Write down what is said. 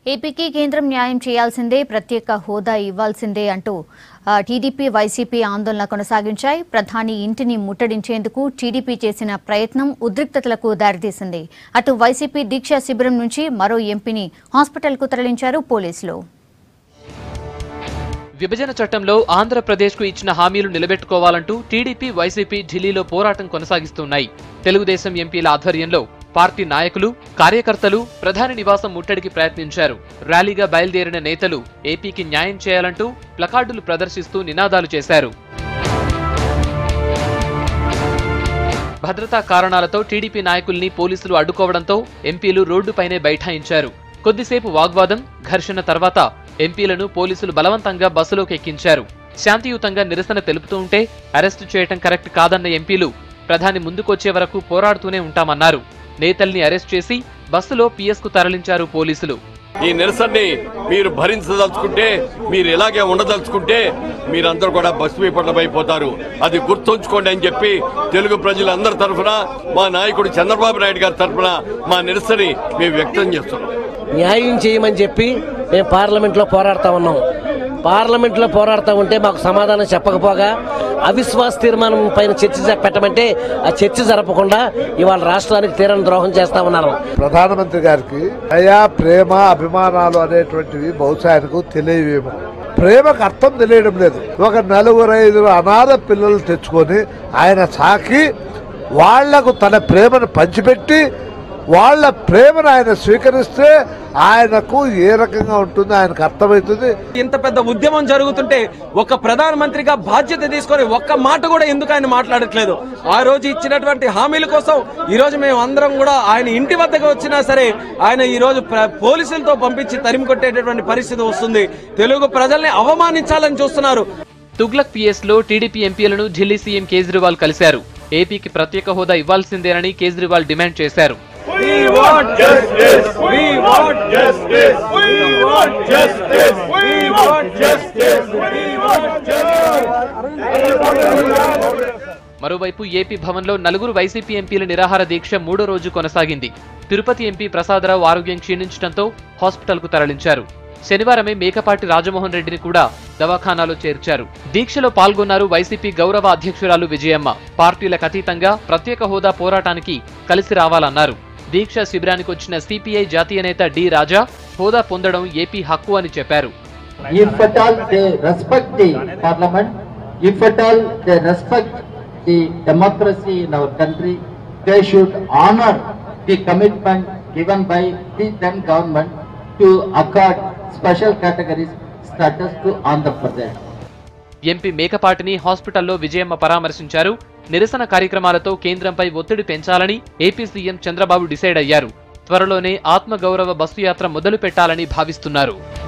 ఏపీకి కేంద్రం న్యాయం చేయాల్సిందే ప్రత్యేక హోదా ఇవ్వాల్సిందే అంటూ ఆ, టీడీపీ వైసీపీ ఆందోళన కొనసాగించాయి ప్రధాని ఇంటిని ముట్టడించేందుకు టీడీపీ చేసిన ప్రయత్నం ఉద్రిక్తతలకు దారితీసింది అటు వైసీపీ దీక్షా శిబిరం నుంచి మరో ఎంపీని హాస్పిటల్కు తరలించారు పోలీసులు విభజన చట్టంలో ఆంధ్రప్రదేశ్కు ఇచ్చిన హామీలు నిలబెట్టుకోవాలంటూ టీడీపీ వైసీపీ ఢిల్లీలో పోరాటం కొనసాగిస్తున్నాయి తెలుగుదేశం ఎంపీల ఆధ్వర్యంలో పార్టీ నాయకులు కార్యకర్తలు ప్రధాని నివాసం ముట్టడికి ప్రయత్నించారు ర్యాలీగా బయలుదేరిన నేతలు ఏపీకి న్యాయం చేయాలంటూ ప్లకార్డులు ప్రదర్శిస్తూ నినాదాలు చేశారు భద్రతా కారణాలతో టీడీపీ నాయకుల్ని పోలీసులు అడ్డుకోవడంతో ఎంపీలు రోడ్డుపైనే బైఠాయించారు కొద్దిసేపు వాగ్వాదం ఘర్షణ తర్వాత ఎంపీలను పోలీసులు బలవంతంగా బస్సులోకి ఎక్కించారు శాంతియుతంగా నిరసన తెలుపుతూ ఉంటే అరెస్టు చేయటం కరెక్ట్ కాదన్న ఎంపీలు ప్రధాని ముందుకొచ్చే వరకు పోరాడుతూనే ఉంటామన్నారు నేతల్ని అరెస్ట్ చేసి బస్సులో పిఎస్ కు తరలించారు పోలీసులు ఈ నిరసనని మీరు భరించదలుచుకుంటే మీరు ఇలాగే ఉండదలుచుకుంటే మీరందరూ కూడా బస్సు విపట్టమైపోతారు అది గుర్తుంచుకోండి అని చెప్పి తెలుగు ప్రజలందరి తరఫున మా నాయకుడు చంద్రబాబు నాయుడు గారి తరఫున మా నిరసనని మేము వ్యక్తం చేస్తున్నాం న్యాయం చేయమని చెప్పి మేము పార్లమెంట్లో పోరాడుతా ఉన్నాం పార్లమెంట్లో పోరాడుతూ ఉంటే మాకు సమాధానం చెప్పకపోగా అవిశ్వాస తీర్మానం పైన చర్చ జ- పెట్టమంటే ఆ చర్చ జరపకుండా ఇవాళ రాష్ట్రానికి తీరని ద్రోహం చేస్తా ఉన్నారు ప్రధానమంత్రి గారికి దయా ప్రేమ అభిమానాలు అనేటువంటివి బహుశా ఆయనకు తెలియవేమో ప్రేమకు అర్థం తెలియడం లేదు ఒక నలుగురు ఐదు అనాథ పిల్లలు తెచ్చుకొని ఆయన సాకి వాళ్లకు తన ప్రేమను పంచిపెట్టి వాళ్ళ ప్రేమను ఆయన స్వీకరిస్తే ఆయనకు ఏ రకంగా ఉంటుందో ఆయనకు అర్థమవుతుంది ఇంత పెద్ద ఉద్యమం జరుగుతుంటే ఒక ప్రధానమంత్రిగా బాధ్యత తీసుకొని ఒక్క మాట కూడా ఎందుకు ఆయన మాట్లాడట్లేదు ఆ రోజు ఇచ్చినటువంటి హామీల కోసం ఈ రోజు మేము అందరం కూడా ఆయన ఇంటి వద్దకు వచ్చినా సరే ఆయన ఈ రోజు ప్ర- పోలీసులతో పంపించి తరిమి కొట్టేటటువంటి పరిస్థితి వస్తుంది తెలుగు ప్రజల్ని అవమానించాలని చూస్తున్నారు తుగ్లక్ పిఎస్ లో టీడీపీ ఎంపీలను ఢిల్లీ సీఎం కేజ్రీవాల్ కలిశారు ఏపీకి ప్రత్యేక హోదా ఇవ్వాల్సిందేనని కేజ్రీవాల్ డిమాండ్ చేశారు మరోవైపు ఏపీ భవన్లో నలుగురు వైసీపీ ఎంపీల నిరాహార దీక్ష మూడో రోజు కొనసాగింది తిరుపతి ఎంపీ ప్రసాదరావు ఆరోగ్యం క్షీణించడంతో హాస్పిటల్కు తరలించారు శనివారమే మేకపాటి రాజమోహన్ రెడ్డిని కూడా దవాఖానాలో చేర్చారు దీక్షలో పాల్గొన్నారు వైసీపీ గౌరవ అధ్యక్షురాలు విజయమ్మ పార్టీలకు అతీతంగా ప్రత్యేక హోదా పోరాటానికి కలిసి రావాలన్నారు దీక్ష శిబిరానికి వచ్చిన సిపిఐ జాతీయ నేత డి రాజా హోదా పొందడం ఏపీ హక్కు అని చెప్పారు if at all they respect the parliament, if at all they respect the democracy in our country, they should honor the commitment given by the then government to accord special categories status to Andhra Pradesh. MP మేకపాటిని హాస్పిటల్లో విజయమ్మ పరామర్శించారు నిరసన కార్యక్రమాలతో కేంద్రంపై ఒత్తిడి పెంచాలని AP CM Chandrababu decide అయ్యారు త్వరలోనే ఆత్మగౌరవ బస్సు యాత్ర మొదలు పెట్టాలని భావిస్తున్నారు